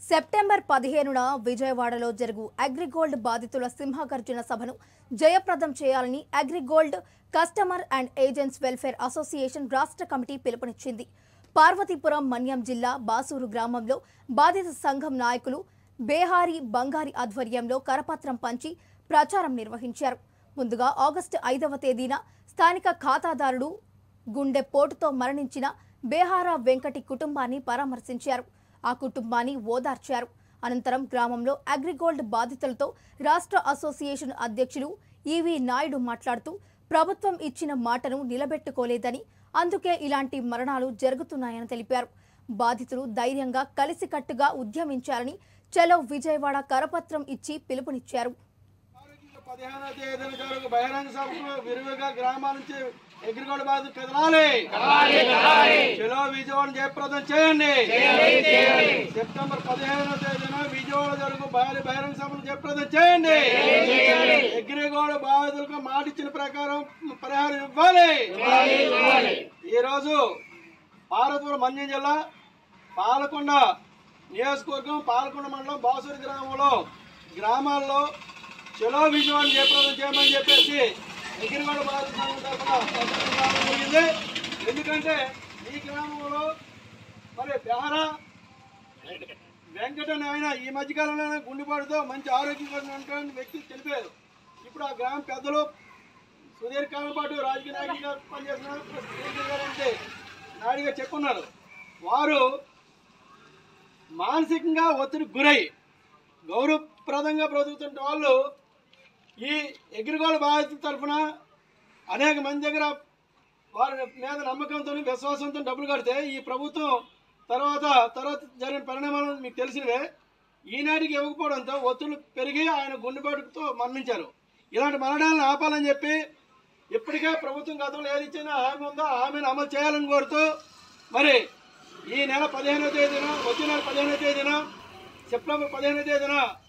September పదిహేనున విజయవాడలో జరుగు అగ్రిగోల్డ్ బాధితుల సింహగర్జన సభను జయప్రదం చేయాలని AgriGold customer and agents welfare association రాష్ట్ర కమిటీ పిలుపునిచ్చింది పార్వతీపురం మన్యం జిల్లా బాసూరు గ్రామంలో బాధిత సంఘం నాయకులు బేహారీ బంగారి ఆధ్వర్యంలో కరపత్రం పంచి ప్రచారం నిర్వహించారు ముందుగా ఆగస్టు ఐదవ తేదీన స్థానిక ఖాతాదారుడు గుండె పోటుతో మరణించిన బేహారా వెంకటి కుటుంబాన్ని పరామర్శించారు ఆ కుటుంబాన్ని ఓదార్చారు అనంతరం గ్రామంలో అగ్రిగోల్డ్ బాధితులతో రాష్ట్ర అసోసియేషన్ అధ్యక్షులు ఈవి నాయుడు మాట్లాడుతూ ప్రభుత్వం ఇచ్చిన మాటను నిలబెట్టుకోలేదని అందుకే ఇలాంటి మరణాలు జరుగుతున్నాయని తెలిపారు బాధితులు ధైర్యంగా కలిసికట్టుగా ఉద్యమించాలని చలో విజయవాడ కరపత్రం ఇచ్చి పిలుపునిచ్చారు పదిహేనో తేదీన జరుగు బహిరంగ సభకు విరివిగా గ్రామాల నుంచి ఎగ్రిగోడ బాధ కదలాలి చలో విజయవాడ జయప్రదం చేయండి సెప్టెంబర్ పదిహేనో తేదీన విజయవాడ జరుగు భారీ బహిరంగ సభను జయప్రదం చేయండి ఎగ్రిగోడ బాధితులకు మాట ఇచ్చిన ప్రకారం పరిహారం ఇవ్వాలి ఈ రోజు పార్వతీపురం మన్యం జిల్లా పాలకొండ నియోజకవర్గం పాలకొండ మండలం బాసూరి గ్రామంలో గ్రామాల్లో చలో విజయవాడ జయప్రదం చేయమని చెప్పేసి ఎగిరిగోడ భారత సంఘం తరఫున ప్రచారం రావడం జరిగింది ఎందుకంటే ఈ గ్రామంలో మరి బెహరా వెంకటన్ ఆయన ఈ మధ్యకాలంలో గుండెపాటుతో మంచి ఆరోగ్యకరమైనటువంటి వ్యక్తి తెలిపారు ఇప్పుడు ఆ గ్రామ పెద్దలు సుదీర్ఘకాలం పాటు రాజకీయ నాయకులుగా పనిచేసిన శ్రీధర్ గారు అంటే నాయుడుగా చెప్పున్నారు వారు మానసికంగా ఒత్తిడికి గురై గౌరవప్రదంగా బ్రతుకుతున్న వాళ్ళు ఈ ఎగిరిగోళ బాధితుల తరఫున అనేక మంది దగ్గర వారి మీద నమ్మకంతో విశ్వాసంతో డబ్బులు కడితే ఈ ప్రభుత్వం తర్వాత తర్వాత జరిగిన పరిణామాలు మీకు తెలిసినవే ఈనాటికి ఇవ్వకపోవడంతో ఒత్తిళ్లు పెరిగి ఆయన గుండెపాటుతో మరణించారు ఇలాంటి మరణాలను ఆపాలని చెప్పి ఇప్పటికే ప్రభుత్వం గతంలో ఏది ఇచ్చినా హామీ ఉందో ఆ హామీని అమలు చేయాలని కోరుతూ మరి ఈ నెల పదిహేనో తేదీన వచ్చే నెల పదిహేనో తేదీన సెప్టెంబర్ పదిహేనో తేదీన